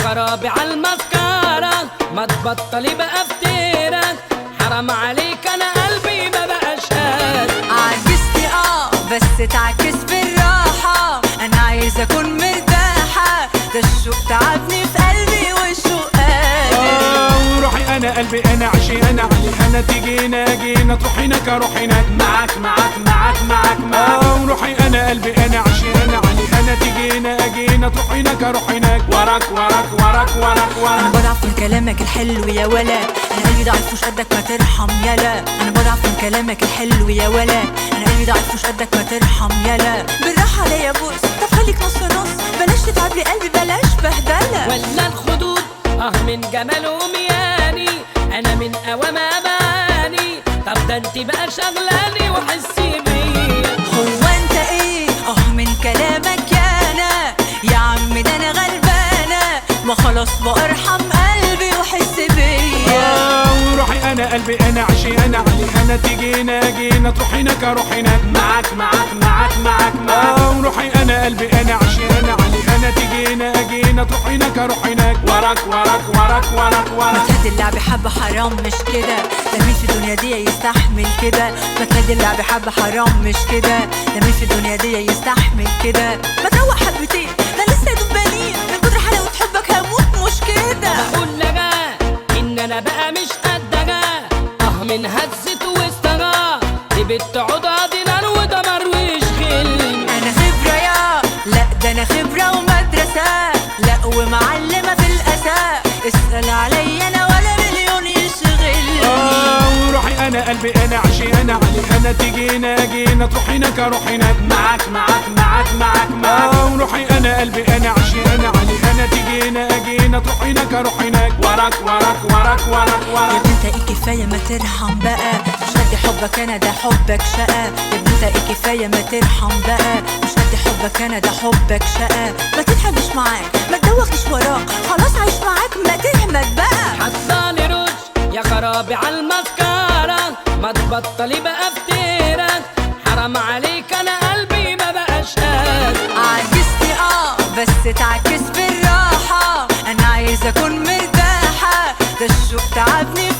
خرابي على المسكرة ما تبطلي بقى فتيرك حرام عليك انا قلبي ما بقاش قادر عجزتي اه بس تعكس بالراحة انا عايزة اكون مرتاحة ده الشوق تعبني في قلبي والشوق قادر آه، وروحي انا قلبي انا عشي انا علي انا تيجينا جينا تروح هناك اروح هناك معاك معاك معاك معاك معاك آه، وروحي انا قلبي انا عشي انا علي انا تيجينا جينا تروح هناك اروح هناك وراك وراك وراك وراك انا وراك بضعف من كلامك الحلو يا ولا انا قلبي ضعيف مش قدك ما ترحم يلا انا بضعف من كلامك الحلو يا ولا انا قلبي ضعيف مش قدك ما ترحم يلا بالراحه عليا يا بوس طب خليك نص نص بلاش تتعب لي قلبي بلاش بهدله ولا الخدود اه من جمال ومياني انا من اوام اماني طب ده انت بقى شغلاني وحسي بيا هو انت ايه اه من كلامك يا انا يا عم ده انا غلبانه ما خلاص بقى ارحم قلبي وحس بيا آه، وروحي انا قلبي انا عشي انا علي انا تيجينا جينا تروح هناك اروح هناك معاك معاك معاك معاك معاك آه، وروحي انا قلبي انا عشي انا علي انا تيجينا جينا تروح هناك اروح هناك وراك وراك وراك وراك ما وراك تهدي اللعب حبة حرام مش كده ده مين في الدنيا دي يستحمل كده ما تهدي اللعب حبة حرام مش كده ده مين في الدنيا دي يستحمل كده ما تروق حبتين ده لسه دبانين من كتر حلاوة حبك هموت مش كده بقول لجا ان انا بقى مش قدجا اه من هزة واستجا دي بنت عضها دي نار ودمر ويشغلني انا خبرة يا لا ده انا خبرة ومدرسة لا ومعلمة في الاساء اسأل عليا انا ولا مليون يشغلني آه، وروحي انا قلبي انا عشي انا علي انا تيجينا جينا تروح هناك اروح هناك معاك معاك معاك معاك معاك آه، وروحي انا قلبي انا عشي انا علي انا تيجينا جينا تروح هناك اروح هناك وراك وراك وراك وراك يا وراك ابني انت ايه كفايه ما ترحم بقى مش قد حبك انا ده حبك شقى يا ابني انت ايه كفايه ما ترحم بقى مش قد حبك انا ده حبك شقى ما تتحبش معاك ما تدوخش وراك خلاص عايش معاك ما تهمك بقى حطاني رش يا خرابي على المسكرة ما تبطلي بقى فتيرك حرام عليك انا قلبي ما بقاش قادر عجزتي اه بس تعكس بالراحه انا عايزه اكون مرتاحه ده الشوق تعبني